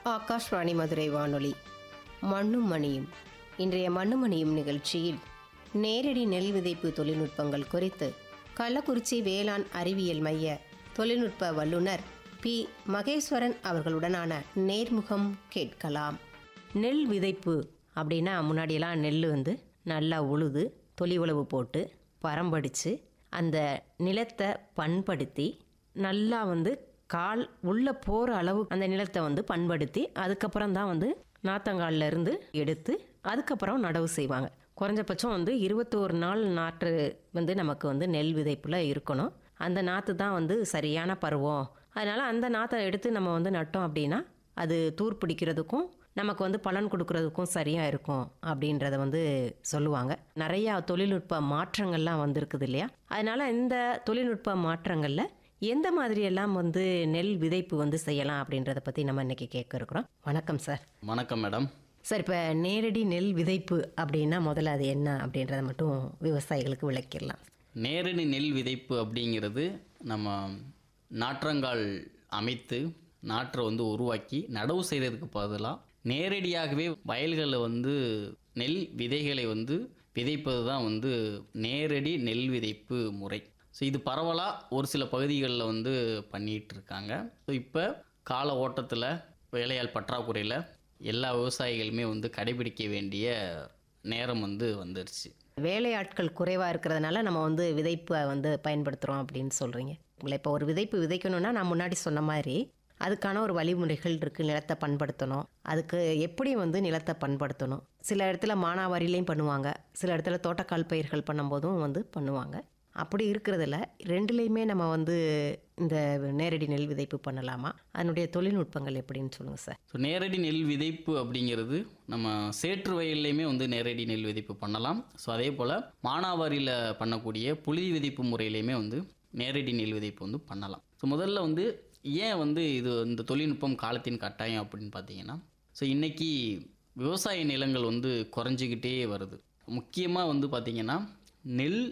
ஆகாஷ்வாணி மதுரை வானொலி மண்ணும் மணியும் இன்றைய மண்ணும் மணியும் நிகழ்ச்சியில் நேரடி நெல் விதைப்பு தொழில்நுட்பங்கள் குறித்து கள்ளக்குறிச்சி வேளாண் அறிவியல் மைய தொழில்நுட்ப வல்லுநர் பி மகேஸ்வரன் அவர்களுடனான நேர்முகம் கேட்கலாம் நெல் விதைப்பு அப்படின்னா முன்னாடியெல்லாம் நெல் வந்து நல்லா உழுது தொலி உழவு போட்டு பரம்படித்து அந்த நிலத்தை பண்படுத்தி நல்லா வந்து கால் உள்ளே போகிற அளவு அந்த நிலத்தை வந்து பண்படுத்தி அதுக்கப்புறம் தான் வந்து நாத்தங்கால்ல இருந்து எடுத்து அதுக்கப்புறம் நடவு செய்வாங்க குறைஞ்சபட்சம் வந்து இருபத்தோரு நாள் நாற்று வந்து நமக்கு வந்து நெல் விதைப்பில் இருக்கணும் அந்த நாற்று தான் வந்து சரியான பருவம் அதனால் அந்த நாற்றை எடுத்து நம்ம வந்து நட்டோம் அப்படின்னா அது தூர் பிடிக்கிறதுக்கும் நமக்கு வந்து பலன் கொடுக்கறதுக்கும் சரியாக இருக்கும் அப்படின்றத வந்து சொல்லுவாங்க நிறையா தொழில்நுட்ப மாற்றங்கள்லாம் வந்திருக்குது இல்லையா அதனால் இந்த தொழில்நுட்ப மாற்றங்களில் எந்த மாதிரியெல்லாம் வந்து நெல் விதைப்பு வந்து செய்யலாம் அப்படின்றத பற்றி நம்ம இன்னைக்கு கேட்க இருக்கிறோம் வணக்கம் சார் வணக்கம் மேடம் சார் இப்போ நேரடி நெல் விதைப்பு அப்படின்னா முதல்ல அது என்ன அப்படின்றத மட்டும் விவசாயிகளுக்கு விளக்கிடலாம் நேரடி நெல் விதைப்பு அப்படிங்கிறது நம்ம நாற்றங்கால் அமைத்து நாற்றை வந்து உருவாக்கி நடவு செய்கிறதுக்கு பதிலாக நேரடியாகவே வயல்களில் வந்து நெல் விதைகளை வந்து விதைப்பது தான் வந்து நேரடி நெல் விதைப்பு முறை ஸோ இது பரவலாக ஒரு சில பகுதிகளில் வந்து பண்ணிகிட்டு இருக்காங்க ஸோ இப்போ கால ஓட்டத்தில் வேலையாள் பற்றாக்குறையில் எல்லா விவசாயிகளுமே வந்து கடைபிடிக்க வேண்டிய நேரம் வந்து வந்துருச்சு வேலையாட்கள் குறைவாக இருக்கிறதுனால நம்ம வந்து விதைப்பை வந்து பயன்படுத்துகிறோம் அப்படின்னு சொல்கிறீங்க உங்களை இப்போ ஒரு விதைப்பு விதைக்கணும்னா நான் முன்னாடி சொன்ன மாதிரி அதுக்கான ஒரு வழிமுறைகள் இருக்குது நிலத்தை பண்படுத்தணும் அதுக்கு எப்படி வந்து நிலத்தை பண்படுத்தணும் சில இடத்துல மானாவாரிலையும் பண்ணுவாங்க சில இடத்துல தோட்டக்கால் பயிர்கள் பண்ணும்போதும் வந்து பண்ணுவாங்க அப்படி இருக்கிறதுல ரெண்டுலேயுமே நம்ம வந்து இந்த நேரடி நெல் விதைப்பு பண்ணலாமா அதனுடைய தொழில்நுட்பங்கள் எப்படின்னு சொல்லுங்கள் சார் ஸோ நேரடி நெல் விதைப்பு அப்படிங்கிறது நம்ம சேற்று வயல்லையுமே வந்து நேரடி நெல் விதைப்பு பண்ணலாம் ஸோ அதே போல் மானாவாரியில் பண்ணக்கூடிய புழுதி விதைப்பு முறையிலையுமே வந்து நேரடி நெல் விதைப்பு வந்து பண்ணலாம் ஸோ முதல்ல வந்து ஏன் வந்து இது இந்த தொழில்நுட்பம் காலத்தின் கட்டாயம் அப்படின்னு பார்த்தீங்கன்னா ஸோ இன்றைக்கி விவசாய நிலங்கள் வந்து குறைஞ்சிக்கிட்டே வருது முக்கியமாக வந்து பார்த்திங்கன்னா நெல்